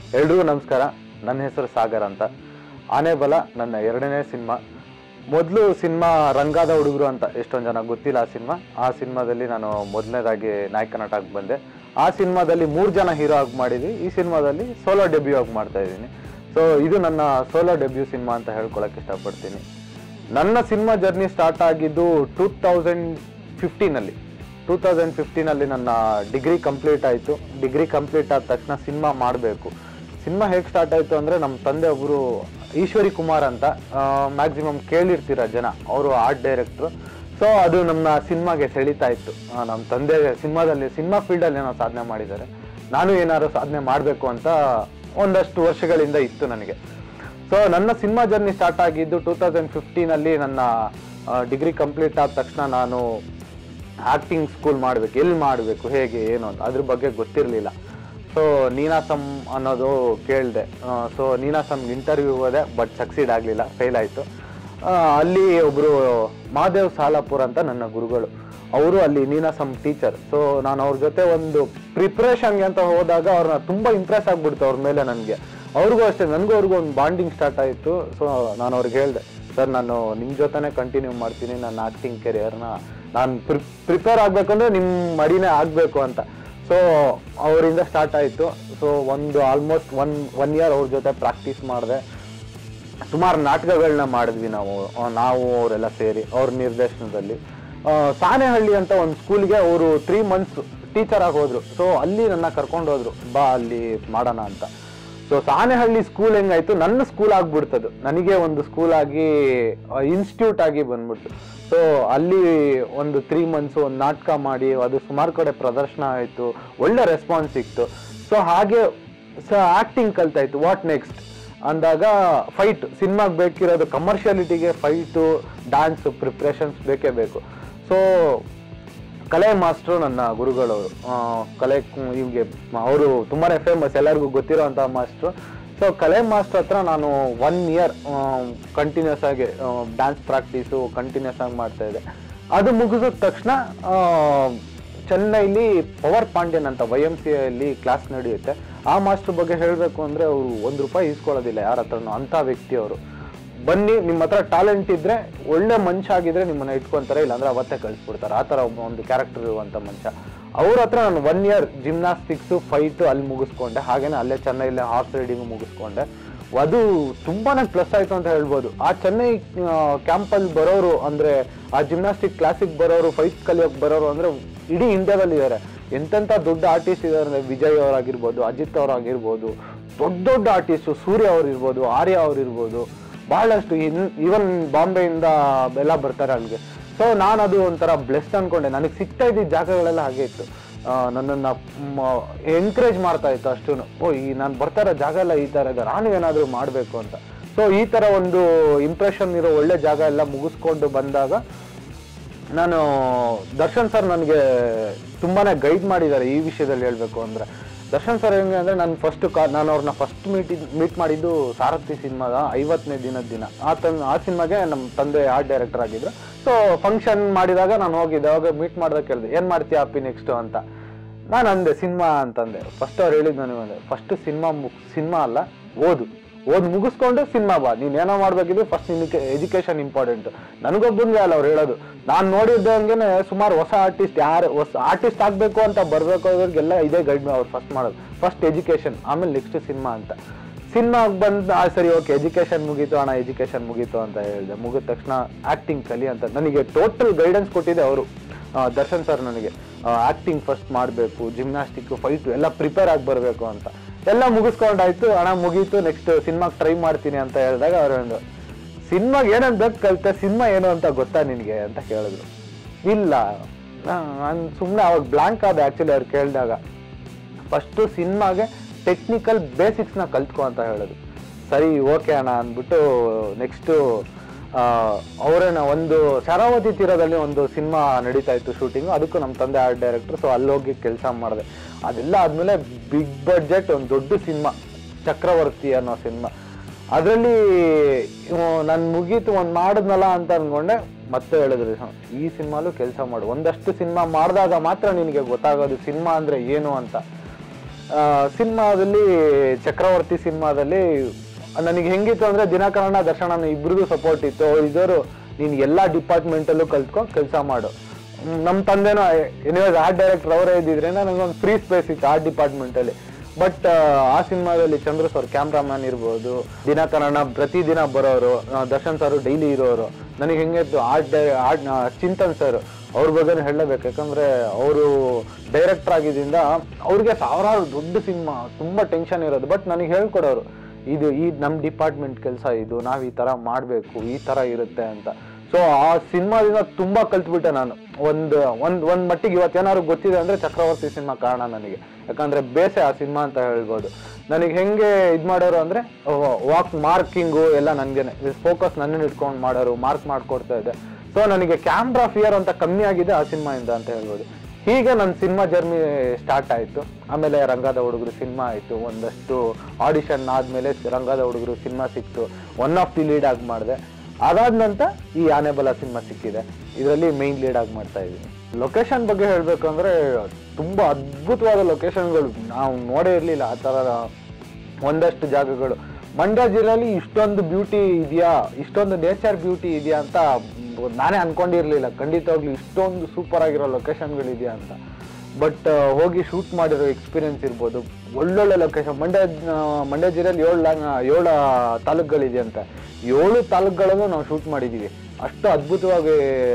ಎಲ್ರಿಗೂ ನಮಸ್ಕಾರ ನನ್ನ ಹೆಸರು ಸಾಗರ್ ಅಂತ ಆನೆಬಲ ನನ್ನ ಎರಡನೇ ಸಿನಿಮಾ ಮೊದಲು ಸಿನಿಮಾ ರಂಗಾದ ಹುಡುಗರು ಅಂತ ಎಷ್ಟೊಂದು ಜನ ಗೊತ್ತಿಲ್ಲ ಆ ಸಿನಿಮಾ ಆ ಸಿನಿಮಾದಲ್ಲಿ ನಾನು ಮೊದಲನೇದಾಗಿ ನಾಯಕ ನಟ ಆಗಿ ಬಂದೆ ಆ ಸಿನಿಮಾದಲ್ಲಿ ಮೂರು ಜನ ಹೀರೋ ಆಗಿ ಮಾಡಿದ್ವಿ ಈ ಸಿನಿಮಾದಲ್ಲಿ ಸೋಲೋ ಡೆಬ್ಯೂ ಆಗಿ ಮಾಡ್ತಾ ಇದ್ದೀನಿ ಸೊ ಇದು ನನ್ನ ಸೋಲೋ ಡೆಬ್ಯೂ ಸಿನಿಮಾ ಅಂತ ಹೇಳ್ಕೊಳಕ್ಕೆ ಇಷ್ಟಪಡ್ತೀನಿ ನನ್ನ ಸಿನಿಮಾ ಜರ್ನಿ ಸ್ಟಾರ್ಟ್ ಆಗಿದ್ದು ಟೂ ತೌಸಂಡ್ ಫಿಫ್ಟೀನಲ್ಲಿ ಟೂ ತೌಸಂಡ್ ಫಿಫ್ಟೀನಲ್ಲಿ ನನ್ನ ಡಿಗ್ರಿ ಕಂಪ್ಲೀಟ್ ಆಯಿತು ಡಿಗ್ರಿ ಕಂಪ್ಲೀಟ್ ಆದ ತಕ್ಷಣ ಸಿನಿಮಾ ಮಾಡಬೇಕು ಸಿನಿಮಾ ಹೇಗೆ ಸ್ಟಾರ್ಟ್ ಆಯಿತು ಅಂದರೆ ನಮ್ಮ ತಂದೆ ಒಬ್ಬರು ಈಶ್ವರಿ ಕುಮಾರ್ ಅಂತ ಮ್ಯಾಕ್ಸಿಮಮ್ ಕೇಳಿರ್ತೀರ ಜನ ಅವರು ಆರ್ಟ್ ಡೈರೆಕ್ಟ್ರು ಸೊ ಅದು ನಮ್ಮ ಸಿನಿಮಾಗೆ ಸೆಳೀತಾ ಇತ್ತು ಆ, ನಮ್ಮ ತಂದೆ ಸಿನಿಮಾದಲ್ಲಿ ಸಿನಿಮಾ ಫೀಲ್ಡಲ್ಲಿ ಏನೋ ಸಾಧನೆ ಮಾಡಿದ್ದಾರೆ ನಾನು ಏನಾದ್ರು ಸಾಧನೆ ಮಾಡಬೇಕು ಅಂತ ಒಂದಷ್ಟು ವರ್ಷಗಳಿಂದ ಇತ್ತು ನನಗೆ ಸೊ ನನ್ನ ಸಿನಿಮಾ ಜರ್ನಿ ಸ್ಟಾರ್ಟ್ ಆಗಿದ್ದು ಟೂ ತೌಸಂಡ್ ಫಿಫ್ಟೀನಲ್ಲಿ ನನ್ನ ಡಿಗ್ರಿ ಕಂಪ್ಲೀಟ್ ಆದ ತಕ್ಷಣ ನಾನು ಆ್ಯಕ್ಟಿಂಗ್ ಸ್ಕೂಲ್ ಮಾಡಬೇಕು ಎಲ್ಲಿ ಮಾಡಬೇಕು ಹೇಗೆ ಏನು ಅಂತ ಅದ್ರ ಬಗ್ಗೆ ಗೊತ್ತಿರಲಿಲ್ಲ ಸೊ ನೀನಾಸಮ್ ಅನ್ನೋದು ಕೇಳಿದೆ ಸೊ ನೀನಾಸಮ್ ಇಂಟರ್ವ್ಯೂ ಹೋದೆ ಬಟ್ ಸಕ್ಸೀಡ್ ಆಗಲಿಲ್ಲ ಫೇಲ್ ಆಯಿತು ಅಲ್ಲಿ ಒಬ್ಬರು ಮಹಾದೇವ್ ಸಾಲಾಪುರ್ ಅಂತ ನನ್ನ ಗುರುಗಳು ಅವರು ಅಲ್ಲಿ ನೀನಾಸಮ್ ಟೀಚರ್ ಸೊ ನಾನು ಅವ್ರ ಜೊತೆ ಒಂದು ಪ್ರಿಪ್ರೇಷನ್ಗೆ ಅಂತ ಹೋದಾಗ ಅವ್ರನ್ನ ತುಂಬ ಇಂಪ್ರೆಸ್ ಆಗ್ಬಿಡ್ತು ಅವ್ರ ಮೇಲೆ ನನಗೆ ಅವ್ರಿಗೂ ಅಷ್ಟೇ ನನಗೂ ಅವ್ರಿಗೂ ಒಂದು ಬಾಂಡಿಂಗ್ ಸ್ಟಾರ್ಟ್ ಆಯಿತು ಸೊ ನಾನು ಅವ್ರಿಗೆ ಹೇಳಿದೆ ಸರ್ ನಾನು ನಿಮ್ಮ ಜೊತೆನೇ ಕಂಟಿನ್ಯೂ ಮಾಡ್ತೀನಿ ನನ್ನ ಆ್ಯಕ್ಟಿಂಗ್ ಕೆರಿಯರ್ನ ನಾನು ಪ್ರಿ ಪ್ರಿಪೇರ್ ಆಗಬೇಕಂದ್ರೆ ನಿಮ್ಮ ಮಡಿನೇ ಆಗಬೇಕು ಅಂತ ಸೊ ಅವರಿಂದ ಸ್ಟಾರ್ಟ್ ಆಯಿತು ಸೊ ಒಂದು ಆಲ್ಮೋಸ್ಟ್ ಒನ್ ಒನ್ ಇಯರ್ ಅವ್ರ ಜೊತೆ ಪ್ರಾಕ್ಟೀಸ್ ಮಾಡಿದೆ ಸುಮಾರು ನಾಟಕಗಳನ್ನ ಮಾಡಿದ್ವಿ ನಾವು ಆ, ನಾವು ಅವರೆಲ್ಲ ಸೇರಿ ಅವ್ರ ನಿರ್ದೇಶನದಲ್ಲಿ ಆ, ಸಾಣೆಹಳ್ಳಿ ಅಂತ ಒಂದು ಸ್ಕೂಲ್ಗೆ ಅವರು ತ್ರೀ ಮಂತ್ಸ್ ಟೀಚರ್ ಆಗಿ ಹೋದ್ರು ಸೊ ಅಲ್ಲಿ ನನ್ನ ಕರ್ಕೊಂಡು ಹೋದ್ರು ಬಾ ಅಲ್ಲಿ ಮಾಡೋಣ ಅಂತ ಸೊ ಸಾಣೆಹಳ್ಳಿ ಸ್ಕೂಲ್ ಹೆಂಗಾಯ್ತು ನನ್ನ ಸ್ಕೂಲ್ ಆಗ್ಬಿಡ್ತದು ನನಗೆ ಒಂದು ಸ್ಕೂಲ್ ಆಗಿ ಇನ್ಸ್ಟಿಟ್ಯೂಟ್ ಆಗಿ ಬಂದ್ಬಿಡ್ತು ಸೊ ಅಲ್ಲಿ ಒಂದು ತ್ರೀ ಮಂತ್ಸ್ ಒಂದು ನಾಟಕ ಮಾಡಿ ಅದು ಸುಮಾರು ಕಡೆ ಪ್ರದರ್ಶನ ಆಯಿತು ಒಳ್ಳೆ ರೆಸ್ಪಾನ್ಸ್ ಸಿಕ್ತು ಸೊ ಹಾಗೆ ಸೊ ಆ್ಯಕ್ಟಿಂಗ್ ಕಲ್ತಾಯ್ತು ವಾಟ್ ನೆಕ್ಸ್ಟ್ ಅಂದಾಗ ಫೈಟ್ ಸಿನಿಮಾಗೆ ಬೇಕಿರೋದು ಕಮರ್ಷಿಯಾಲಿಟಿಗೆ ಫೈಟು ಡ್ಯಾನ್ಸ್ ಪ್ರಿಪ್ರೇಷನ್ಸ್ ಬೇಕೇ ಬೇಕು ಸೊ ಕಲೆ ಮಾಸ್ಟ್ರು ನನ್ನ ಗುರುಗಳವರು ಆ, ಕಲೆ ಇವ್ಗೆ ಅವರು ತುಂಬಾ ಫೇಮಸ್ ಎಲ್ಲರಿಗೂ ಗೊತ್ತಿರೋಂಥ ಮಾಸ್ಟ್ರು ಸೊ ಕಲೆ ಮಾಸ್ಟರ್ ಹತ್ರ ನಾನು ಒನ್ ಇಯರ್ ಕಂಟಿನ್ಯೂಸ್ ಆಗಿ ಡ್ಯಾನ್ಸ್ ಪ್ರಾಕ್ಟೀಸು ಕಂಟಿನ್ಯೂಸ್ ಆಗಿ ಮಾಡ್ತಾ ಇದ್ದೆ ಅದು ಮುಗಿಸಿದ ತಕ್ಷಣ ಆ, ಚೆನ್ನೈಲಿ ಪವರ್ ಪಾಂಡ್ಯನ್ ಅಂತ ವೈ ಎಮ್ ಸಿ ಅಲ್ಲಿ ಕ್ಲಾಸ್ ನಡೆಯುತ್ತೆ ಆ ಮಾಸ್ಟರ್ ಬಗ್ಗೆ ಹೇಳಬೇಕು ಅಂದರೆ ಅವರು ಒಂದು ರೂಪಾಯಿ ಇಸ್ಕೊಳ್ಳೋದಿಲ್ಲ ಯಾರ ಹತ್ರನೂ ಅಂಥ ವ್ಯಕ್ತಿ ಅವರು ಬನ್ನಿ ನಿಮ್ಮ ಹತ್ರ ಟ್ಯಾಲೆಂಟ್ ಇದ್ರೆ ಒಳ್ಳೆ ಮನುಷ್ಯ ಆಗಿದ್ರೆ ನಿಮ್ಮನ್ನ ಇಟ್ಕೊಂತಾರೆ ಇಲ್ಲಾಂದ್ರೆ ಅವತ್ತೇ ಕಳಿಸ್ಬಿಡ್ತಾರೆ ಆ ಥರ ಒಬ್ಬ ಒಂದು ಕ್ಯಾರೆಕ್ಟರ್ ಇರುವಂಥ ಮನುಷ್ಯ ಅವ್ರ ಹತ್ರ ನಾನು ಒನ್ ಇಯರ್ ಜಿಮ್ನಾಸ್ಟಿಕ್ಸು ಫೈಟು ಅಲ್ಲಿ ಮುಗಿಸ್ಕೊಂಡೆ ಹಾಗೇನೆ ಅಲ್ಲೇ ಚೆನ್ನೈಲೇ ಹಾರ್ಸ್ ರೈಡಿಂಗು ಮುಗಿಸ್ಕೊಂಡೆ ಅದು ತುಂಬಾನೇ ಪ್ಲಸ್ ಆಯ್ತು ಅಂತ ಹೇಳ್ಬೋದು ಆ ಚೆನ್ನೈ ಕ್ಯಾಂಪಲ್ಲಿ ಬರೋರು ಅಂದ್ರೆ ಆ ಜಿಮ್ನಾಸ್ಟಿಕ್ ಕ್ಲಾಸಿಗೆ ಬರೋರು ಫೈಟ್ ಕಲಿಯೋಕೆ ಬರೋರು ಅಂದ್ರೆ ಇಡೀ ಇಂಡಿಯಾದಲ್ಲಿ ಇದ್ದಾರೆ ಎಂತೆಂಥ ದೊಡ್ಡ ಆರ್ಟಿಸ್ಟ್ ಇದ್ದಾರೆ ಅಂದ್ರೆ ವಿಜಯ್ ಅವರಾಗಿರ್ಬೋದು ಅಜಿತ್ ಅವರಾಗಿರ್ಬೋದು ದೊಡ್ಡ ದೊಡ್ಡ ಆರ್ಟಿಸ್ಟು ಸೂರ್ಯ ಅವ್ರು ಇರ್ಬೋದು ಆರ್ಯ ಅವ್ರು ಇರ್ಬೋದು ಬಹಳಷ್ಟು ಈವನ್ ಬಾಂಬೆಯಿಂದ ಎಲ್ಲ ಬರ್ತಾರೆ ಅಲ್ಲಿಗೆ ಸೊ ನಾನು ಅದು ಒಂಥರ ಬ್ಲೆಸ್ಡ್ ಅನ್ಕೊಂಡೆ ನನಗೆ ಸಿಗ್ತಾ ಇದ್ದಿದ್ದ ಜಾಗಗಳೆಲ್ಲ ಹಾಗೆ ಇತ್ತು ಆ, ನನ್ನನ್ನು ಎನ್ಕರೇಜ್ ಮಾಡ್ತಾ ಇತ್ತು ಅಷ್ಟು ಓ ಈ ನಾನು ಬರ್ತಾ ಇರೋ ಜಾಗ ಎಲ್ಲ ಈ ಥರ ಇದೆ ನಾನು ಏನಾದರೂ ಮಾಡಬೇಕು ಅಂತ ಸೊ ಈ ಥರ ಒಂದು ಇಂಪ್ರೆಷನ್ ಇರೋ ಒಳ್ಳೆ ಜಾಗ ಎಲ್ಲ ಮುಗಿಸ್ಕೊಂಡು ಬಂದಾಗ ನಾನು ದರ್ಶನ್ ಸರ್ ನನಗೆ ತುಂಬಾನೇ ಗೈಡ್ ಮಾಡಿದ್ದಾರೆ ಈ ವಿಷಯದಲ್ಲಿ ಹೇಳಬೇಕು ಅಂದರೆ ದರ್ಶನ್ ಸರ್ ಹೆಂಗೆ ಅಂದರೆ ನಾನು ಫಸ್ಟ್ ಕಾ ನಾನು ಅವ್ರನ್ನ ಫಸ್ಟ್ ಮೀಟ್ ಮೀಟ್ ಮಾಡಿದ್ದು ಸಾರಥಿ ಸಿನಿಮಾದ ಐವತ್ತನೇ ದಿನದ ದಿನ ಆ ತನ್ ಆ ಸಿನಿಮಾಗೆ ನಮ್ಮ ತಂದೆ ಆರ್ಟ್ ಡೈರೆಕ್ಟರ್ ಆಗಿದ್ರು ಸೊ ಫಂಕ್ಷನ್ ಮಾಡಿದಾಗ ನಾನು ಹೋಗಿದ್ದೆ ಅವಾಗ ಮೀಟ್ ಮಾಡಿದಾಗ ಕೇಳಿದೆ ಏನು ಮಾಡ್ತೀಯ ಅಪ್ಪಿ ನೆಕ್ಸ್ಟು ಅಂತ ನಾನು ಅಂದೆ ಸಿನಿಮಾ ಅಂತಂದೆ ಫಸ್ಟ್ ಅವ್ರು ಹೇಳಿದ್ದು ನನಗೆ ಅಂದೆ ಫಸ್ಟ್ ಸಿನಿಮಾ ಮು ಸಿನಿಮಾ ಅಲ್ಲ ಓದು ಓದ್ ಮುಗಿಸ್ಕೊಂಡು ಸಿನಿಮಾ ಬಾ ನೀನ್ ಏನೋ ಮಾಡ್ಬೇಕಿದ್ರೆ ಫಸ್ಟ್ ನಿನಗೆ ಎಜುಕೇಶನ್ ಇಂಪಾರ್ಟೆಂಟ್ ನನಗೊಬ್ಬನಿಗೆ ಅಲ್ಲ ಅವ್ರು ಹೇಳೋದು ನಾನು ನೋಡಿದ್ದಂಗೆನೆ ಸುಮಾರು ಹೊಸ ಆರ್ಟಿಸ್ಟ್ ಯಾರು ಹೊಸ ಆರ್ಟಿಸ್ಟ್ ಆಗ್ಬೇಕು ಅಂತ ಬರ್ಬೇಕು ಅವ್ರಿಗೆಲ್ಲ ಇದೇ ಗೈಡ್ ಅವ್ರು ಫಸ್ಟ್ ಮಾಡೋದು ಫಸ್ಟ್ ಎಜುಕೇಶನ್ ಆಮೇಲೆ ನೆಕ್ಸ್ಟ್ ಸಿನಿಮಾ ಅಂತ ಸಿನಿಮಾಗೆ ಬಂದು ಆ ಸರಿ ಓಕೆ ಎಜುಕೇಶನ್ ಮುಗೀತು ಅಣ್ಣ ಎಜುಕೇಶನ್ ಮುಗೀತು ಅಂತ ಹೇಳಿದೆ ಮುಗಿದ ತಕ್ಷಣ ಆಕ್ಟಿಂಗ್ ಕಲಿ ಅಂತ ನನಗೆ ಟೋಟಲ್ ಗೈಡೆನ್ಸ್ ಕೊಟ್ಟಿದೆ ಅವರು ದರ್ಶನ್ ಸರ್ ನನಗೆ ಆಕ್ಟಿಂಗ್ ಫಸ್ಟ್ ಮಾಡಬೇಕು ಜಿಮ್ನಾಸ್ಟಿಕ್ ಫೈಟು ಎಲ್ಲ ಪ್ರಿಪೇರ್ ಆಗಿ ಬರಬೇಕು ಅಂತ ಎಲ್ಲ ಮುಗಿಸ್ಕೊಂಡಾಯ್ತು ಹಣ ಮುಗೀತು ನೆಕ್ಸ್ಟ್ ಸಿನಿಮಾಗೆ ಟ್ರೈ ಮಾಡ್ತೀನಿ ಅಂತ ಹೇಳಿದಾಗ ಅವ್ರು ಒಂದು ಸಿನಿಮಾಗೆ ಏನಂತ ಬೇಕು ಕಲಿತೆ ಸಿನಿಮಾ ಏನು ಅಂತ ಗೊತ್ತಾ ನಿನಗೆ ಅಂತ ಕೇಳಿದ್ರು ಇಲ್ಲ ನಾನು ಸುಮ್ಮನೆ ಅವಾಗ ಬ್ಲಾಂಕ್ ಆದ ಆ್ಯಕ್ಚುಲಿ ಅವ್ರು ಕೇಳಿದಾಗ ಫಸ್ಟು ಸಿನಿಮಾಗೆ ಟೆಕ್ನಿಕಲ್ ಬೇಸಿಕ್ಸ್ನ ಕಲ್ತ್ಕೊ ಅಂತ ಹೇಳೋದು ಸರಿ ಓಕೆ ಅಣ್ಣ ಅಂದ್ಬಿಟ್ಟು ನೆಕ್ಸ್ಟು ಅವರೇನ ಒಂದು ಶರಾವತಿ ತೀರದಲ್ಲಿ ಒಂದು ಸಿನಿಮಾ ನಡೀತಾ ಇತ್ತು ಶೂಟಿಂಗು ಅದಕ್ಕೂ ನಮ್ಮ ತಂದೆ ಆರ್ಟ್ ಡೈರೆಕ್ಟರ್ ಸೊ ಅಲ್ಲಿ ಹೋಗಿ ಕೆಲಸ ಮಾಡಿದೆ ಅದೆಲ್ಲ ಆದಮೇಲೆ ಬಿಗ್ ಬಡ್ಜೆಟ್ ಒಂದು ದೊಡ್ಡ ಸಿನಿಮಾ ಚಕ್ರವರ್ತಿ ಅನ್ನೋ ಸಿನಿಮಾ ಅದರಲ್ಲಿ ನಾನು ಮುಗೀತು ಒಂದು ಮಾಡಿದ್ನಲ್ಲ ಅಂತ ಅನ್ಕೊಂಡೆ ಮತ್ತೆ ಹೇಳಿದ್ರು "ಹ, ಈ ಸಿನಿಮಾಲು ಕೆಲಸ ಮಾಡು ಒಂದಷ್ಟು ಸಿನಿಮಾ ಮಾಡಿದಾಗ ಮಾತ್ರ ನಿನಗೆ ಗೊತ್ತಾಗೋದು ಸಿನಿಮಾ ಅಂದರೆ ಏನು ಅಂತ ಸಿನಿಮಾದಲ್ಲಿ ಚಕ್ರವರ್ತಿ ಸಿನಿಮಾದಲ್ಲಿ ನನಗೆ ಹೆಂಗಿತ್ತು ಅಂದ್ರೆ ದಿನಕರಣ ದರ್ಶನ ಇಬ್ರಿಗೂ ಸಪೋರ್ಟ್ ಇತ್ತು ಅವ್ರು ಇದ್ದವರು ನೀನು ಎಲ್ಲ ಡಿಪಾರ್ಟ್ಮೆಂಟಲ್ಲೂ ಕಲ್ತ್ಕೊ ಕೆಲಸ ಮಾಡು ಹ್ಮ್, ನಮ್ಮ ತಂದೆನೂ ಎನಿವೇಸ್ ಆರ್ಟ್ ಡೈರೆಕ್ಟರ್ ಅವರೇ ಇದ್ದಿದ್ರಿಂದ ನನಗೊಂದು ಫ್ರೀ ಸ್ಪೇಸ್ ಇತ್ತು ಆರ್ಟ್ ಡಿಪಾರ್ಟ್ಮೆಂಟಲ್ಲಿ ಬಟ್ ಆ ಸಿನಿಮಾದಲ್ಲಿ ಚಂದ್ರ ಸರ್ ಕ್ಯಾಮ್ರಾಮ್ಯಾನ್ ಇರ್ಬೋದು ದಿನಕರಣ ಪ್ರತಿದಿನ ಬರೋರು ಆ, ದರ್ಶನ್ ಸರ್ ಡೈಲಿ ಇರೋರು ನನಗೆ ಹೆಂಗಿತ್ತು ಆರ್ಟ್ ಡೈ ಆರ್ಟ್ ಚಿಂತನ್ ಸರ್ ಅವ್ರ ಬಗ್ಗೆ ಹೇಳಬೇಕು ಯಾಕಂದ್ರೆ ಅವರು ಡೈರೆಕ್ಟರ್ ಆಗಿದ್ದರಿಂದ ಅವ್ರಿಗೆ ಸಾವಿರಾರು ದೊಡ್ಡ ಸಿನಿಮಾ ತುಂಬಾ ಟೆನ್ಷನ್ ಇರೋದು ಬಟ್ ನನಗೆ ಹೇಳ್ಕೊಡೋರು ಇದು ಈ ನಮ್ಮ ಡಿಪಾರ್ಟ್ಮೆಂಟ್ ಕೆಲಸ ಇದು ನಾವು ಈ ತರ ಮಾಡಬೇಕು ಈ ತರ ಇರುತ್ತೆ ಅಂತ ಸೊ ಆ ಸಿನಿಮಾದಿಂದ ತುಂಬಾ ಕಲ್ತ್ಬಿಟ್ಟೆ ನಾನು ಒಂದು ಒಂದ್ ಒಂದ್ ಮಟ್ಟಿಗೆ ಇವತ್ತೇನಾದ್ರು ಗೊತ್ತಿದೆ ಅಂದ್ರೆ ಚಕ್ರವರ್ತಿ ಸಿನಿಮಾ ಕಾರಣ ನನಗೆ ಯಾಕಂದ್ರೆ ಬೇಸೆ ಆ ಸಿನಿಮಾ ಅಂತ ಹೇಳ್ಬೋದು ನನಗೆ ಹೆಂಗೆ ಇದ್ ಮಾಡೋರು ಅಂದ್ರೆ ವಾಕ್ ಮಾರ್ಕಿಂಗು ಎಲ್ಲ ನನ್ಗೇನೆ ಫೋಕಸ್ ನನ್ನನ್ನು ಇಟ್ಕೊಂಡು ಮಾಡೋರು ಮಾರ್ಕ್ ಮಾಡ್ಕೊಡ್ತಾ ಇದ್ದೆ ಸೊ ನನಗೆ ಕ್ಯಾಮ್ರಾ ಫಿಯರ್ ಅಂತ ಕಮ್ಮಿ ಆಗಿದೆ ಆ ಸಿನಿಮಾಯಿಂದ ಅಂತ ಹೇಳ್ಬೋದು ಹೀಗೆ ನನ್ನ ಸಿನಿಮಾ ಜರ್ನಿ ಸ್ಟಾರ್ಟ್ ಆಯಿತು ಆಮೇಲೆ ರಂಗದ ಹುಡುಗರು ಸಿನಿಮಾ ಆಯಿತು ಒಂದಷ್ಟು ಆಡಿಷನ್ ಆದಮೇಲೆ ರಂಗದ ಹುಡುಗರು ಸಿನಿಮಾ ಸಿಕ್ತು ಒನ್ ಆಫ್ ದಿ ಲೀಡ್ ಆಗಿ ಮಾಡಿದೆ ಅದಾದ ನಂತರ ಈ ಆನೆಬಲ ಸಿನಿಮಾ ಸಿಕ್ಕಿದೆ ಇದರಲ್ಲಿ ಮೇನ್ ಲೀಡ್ ಆಗಿ ಮಾಡ್ತಾ ಇದ್ದೀನಿ ಲೊಕೇಶನ್ ಬಗ್ಗೆ ಹೇಳಬೇಕು ಅಂದರೆ ತುಂಬ ಅದ್ಭುತವಾದ ಲೊಕೇಶನ್ಗಳು ನಾವು ನೋಡೇ ಇರಲಿಲ್ಲ ಆ ಥರ ಒಂದಷ್ಟು ಜಾಗಗಳು ಮಂಡ್ಯ ಜಿಲ್ಲೆಯಲ್ಲಿ ಇಷ್ಟೊಂದು ಬ್ಯೂಟಿ ಇದೆಯಾ ಇಷ್ಟೊಂದು ನೇಚರ್ ಬ್ಯೂಟಿ ಇದೆಯಾ ಅಂತ ನಾನೇ ಅನ್ಕೊಂಡಿರ್ಲಿಲ್ಲ ಖಂಡಿತವಾಗ್ಲೂ ಇಷ್ಟೊಂದು ಸೂಪರ್ ಆಗಿರೋ ಲೊಕೇಶನ್ಗಳಿದೆಯಾ ಅಂತ ಬಟ್ ಹೋಗಿ ಶೂಟ್ ಮಾಡಿರೋ ಎಕ್ಸ್ಪೀರಿಯನ್ಸ್ ಇರ್ಬೋದು ಒಳ್ಳೊಳ್ಳೆ ಲೊಕೇಶನ್ ಮಂಡ್ಯ ಆ, ಮಂಡ್ಯ ಜಿಲ್ಲೆಯಲ್ಲಿ ಏಳು ಏಳು ತಾಲೂಕುಗಳಿದೆಯಂತೆ ಏಳು ತಾಲೂಕುಗಳಲ್ಲೂ ನಾವು ಶೂಟ್ ಮಾಡಿದ್ದೀವಿ ಅಷ್ಟು ಅದ್ಭುತವಾಗಿ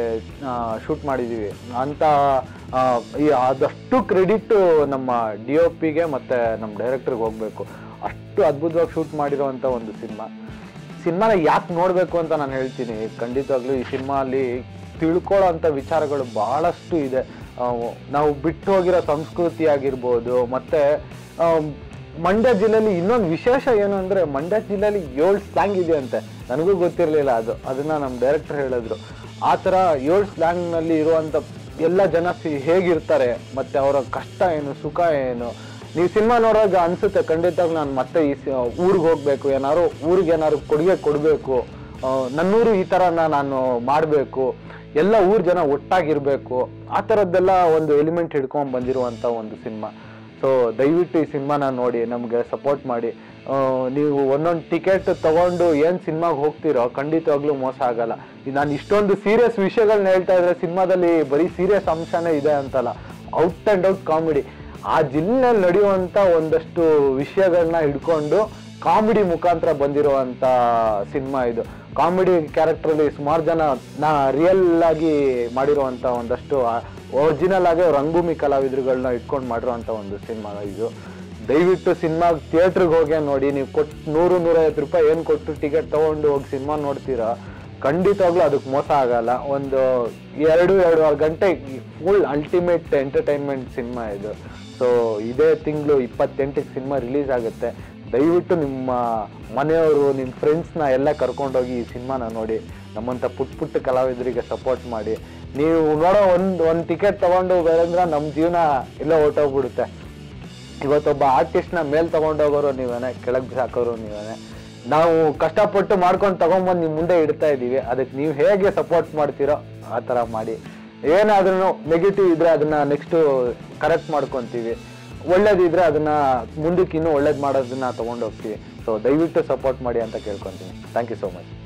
ಶೂಟ್ ಮಾಡಿದ್ದೀವಿ ಅಂತ ಆ, ಈ ಅದಷ್ಟು ಕ್ರೆಡಿಟ್ ನಮ್ಮ ಡಿ ಒ ಪಿಗೆ ಮತ್ತು ನಮ್ಮ ಡೈರೆಕ್ಟರ್ಗೆ ಹೋಗಬೇಕು ಅಷ್ಟು ಅದ್ಭುತವಾಗಿ ಶೂಟ್ ಮಾಡಿರೋವಂಥ ಒಂದು ಸಿನಿಮಾ ಸಿನಿಮಾನ ಯಾಕೆ ನೋಡಬೇಕು ಅಂತ ನಾನು ಹೇಳ್ತೀನಿ ಖಂಡಿತವಾಗ್ಲೂ ಈ ಸಿನಿಮಾ ಅಲ್ಲಿ ತಿಳ್ಕೊಳ್ಳೋ ಅಂಥ ವಿಚಾರಗಳು ಬಹಳಷ್ಟು ಇದೆ ಆ, ನಾವು ಬಿಟ್ಟು ಹೋಗಿರೋ ಸಂಸ್ಕೃತಿ ಆಗಿರ್ಬೋದು ಮತ್ತೆ ಆ, ಮಂಡ್ಯ ಜಿಲ್ಲೆಯಲ್ಲಿ ಇನ್ನೊಂದು ವಿಶೇಷ ಏನು ಅಂದ್ರೆ ಮಂಡ್ಯ ಜಿಲ್ಲೆಯಲ್ಲಿ ಏಳು ಸ್ಲ್ಯಾಂಗ್ ಇದೆ ಅಂತೆ ನನಗೂ ಗೊತ್ತಿರಲಿಲ್ಲ ಅದು ಅದನ್ನ ನಮ್ಮ ಡೈರೆಕ್ಟರ್ ಹೇಳಿದ್ರು ಆ ಥರ ಏಳು ಸ್ಲ್ಯಾಂಗ್ನಲ್ಲಿ ಇರುವಂಥ ಎಲ್ಲ ಜನ ಸಿ- ಹೇಗಿರ್ತಾರೆ ಮತ್ತೆ ಅವರ ಕಷ್ಟ ಏನು ಸುಖ ಏನು ನೀವು ಸಿನಿಮಾ ನೋಡುವಾಗ ಅನ್ಸುತ್ತೆ ಖಂಡಿತವಾಗ್ಲೂ ನಾನು ಮತ್ತೆ ಈ ಊರಿಗೆ ಹೋಗ್ಬೇಕು ಏನಾದ್ರು ಊರಿಗೆ ಏನಾದ್ರು ಕೊಡುಗೆ ಕೊಡಬೇಕು ನನ್ನೂರು ಈ ಥರನ ನಾನು ಮಾಡಬೇಕು ಎಲ್ಲ ಊರ್ ಜನ ಒಟ್ಟಾಗಿರ್ಬೇಕು ಆ ಥರದ್ದೆಲ್ಲ ಒಂದು ಎಲಿಮೆಂಟ್ ಹಿಡ್ಕೊಂಡ್ ಬಂದಿರುವಂಥ ಒಂದು ಸಿನಿಮಾ ಸೊ ದಯವಿಟ್ಟು ಈ ಸಿನಿಮಾನ ನೋಡಿ ನಮಗೆ ಸಪೋರ್ಟ್ ಮಾಡಿ ಆ, ನೀವು ಒಂದೊಂದು ಟಿಕೆಟ್ ತಗೊಂಡು ಏನು ಸಿನಿಮಾಗೆ ಹೋಗ್ತೀರೋ ಖಂಡಿತವಾಗ್ಲೂ ಮೋಸ ಆಗಲ್ಲ ನಾನು ಇಷ್ಟೊಂದು ಸೀರಿಯಸ್ ವಿಷಯಗಳನ್ನ ಹೇಳ್ತಾ ಇದ್ರೆ ಸಿನಿಮಾದಲ್ಲಿ ಬರೀ ಸೀರಿಯಸ್ ಅಂಶನೇ ಇದೆ ಅಂತಲ್ಲ ಔಟ್ ಆ್ಯಂಡ್ ಔಟ್ ಕಾಮಿಡಿ ಆ ಜಿಲ್ಲೆಯಲ್ಲಿ ನಡೆಯುವಂಥ ಒಂದಷ್ಟು ವಿಷಯಗಳನ್ನ ಹಿಡ್ಕೊಂಡು ಕಾಮಿಡಿ ಮುಖಾಂತರ ಬಂದಿರುವಂಥ ಸಿನಿಮಾ ಇದು ಕಾಮಿಡಿ ಕ್ಯಾರೆಕ್ಟ್ರಲ್ಲಿ ಸುಮಾರು ಜನ ನಾ ರಿಯಲ್ ಆಗಿ ಮಾಡಿರುವಂಥ ಒಂದಷ್ಟು ಒರಿಜಿನಲ್ ಆಗಿ ರಂಗಭೂಮಿ ಕಲಾವಿದರುಗಳನ್ನ ಇಟ್ಕೊಂಡು ಮಾಡಿರುವಂಥ ಒಂದು ಸಿನಿಮಾ ಇದು ದಯವಿಟ್ಟು ಸಿನಿಮಾ ಥಿಯೇಟ್ರಿಗೆ ಹೋಗಿ ನೋಡಿ ನೀವು ಕೊಟ್ಟು ನೂರು ನೂರೈವತ್ತು ರೂಪಾಯಿ ಏನು ಕೊಟ್ಟು ಟಿಕೆಟ್ ತೊಗೊಂಡು ಹೋಗಿ ಸಿನಿಮಾ ನೋಡ್ತೀರಾ ಖಂಡಿತವಾಗ್ಲೂ ಅದಕ್ಕೆ ಮೋಸ ಆಗಲ್ಲ ಒಂದು ಎರಡು ಎರಡೂವರೆ ಗಂಟೆ ಫುಲ್ ಅಲ್ಟಿಮೇಟ್ ಎಂಟರ್ಟೈನ್ಮೆಂಟ್ ಸಿನಿಮಾ ಇದು ಸೊ ಇದೇ ತಿಂಗಳು ಇಪ್ಪತ್ತೆಂಟಕ್ಕೆ ಸಿನಿಮಾ ರಿಲೀಸ್ ಆಗುತ್ತೆ ದಯವಿಟ್ಟು ನಿಮ್ಮ ಮನೆಯವರು ನಿಮ್ಮ ಫ್ರೆಂಡ್ಸ್ನ ಎಲ್ಲ ಕರ್ಕೊಂಡೋಗಿ ಈ ಸಿನಿಮಾನ ನೋಡಿ ನಮ್ಮಂಥ ಪುಟ್ಟ ಪುಟ್ಟ ಕಲಾವಿದರಿಗೆ ಸಪೋರ್ಟ್ ಮಾಡಿ ನೀವು ನೋಡೋ ಒಂದು ಒಂದು ಟಿಕೆಟ್ ತೊಗೊಂಡು ಬೇರೆಂದ್ರೆ ನಮ್ಮ ಜೀವನ ಎಲ್ಲ ಹೊರ್ಟೋಗ್ಬಿಡುತ್ತೆ ಇವತ್ತೊಬ್ಬ ಆರ್ಟಿಸ್ಟ್ನ ಮೇಲ್ ತಗೊಂಡೋಗೋರು ನೀವೇನೆ ಕೆಳಗೆ ಹಾಕೋರು ನೀವೇನೆ ನಾವು ಕಷ್ಟಪಟ್ಟು ಮಾಡ್ಕೊಂಡು ತಗೊಂಬಂದು ನಿಮ್ಮ ಮುಂದೆ ಇಡ್ತಾ ಇದ್ದೀವಿ ಅದಕ್ಕೆ ನೀವು ಹೇಗೆ ಸಪೋರ್ಟ್ ಮಾಡ್ತೀರೋ ಆ ಥರ ಮಾಡಿ ಏನಾದ್ರೂ ನೆಗೆಟಿವ್ ಇದ್ರೆ ಅದನ್ನ ನೆಕ್ಸ್ಟು ಕರೆಕ್ಟ್ ಮಾಡ್ಕೊತೀವಿ ಒಳ್ಳೇದಿದ್ರೆ ಅದನ್ನ ಮುಂದಕ್ಕೆ ಇನ್ನೂ ಒಳ್ಳೇದು ಮಾಡೋದನ್ನ ತಗೊಂಡು ಹೋಗ್ತೀವಿ ಸೊ ದಯವಿಟ್ಟು ಸಪೋರ್ಟ್ ಮಾಡಿ ಅಂತ ಕೇಳ್ಕೊತೀನಿ ಥ್ಯಾಂಕ್ ಯು ಸೋ ಮಚ್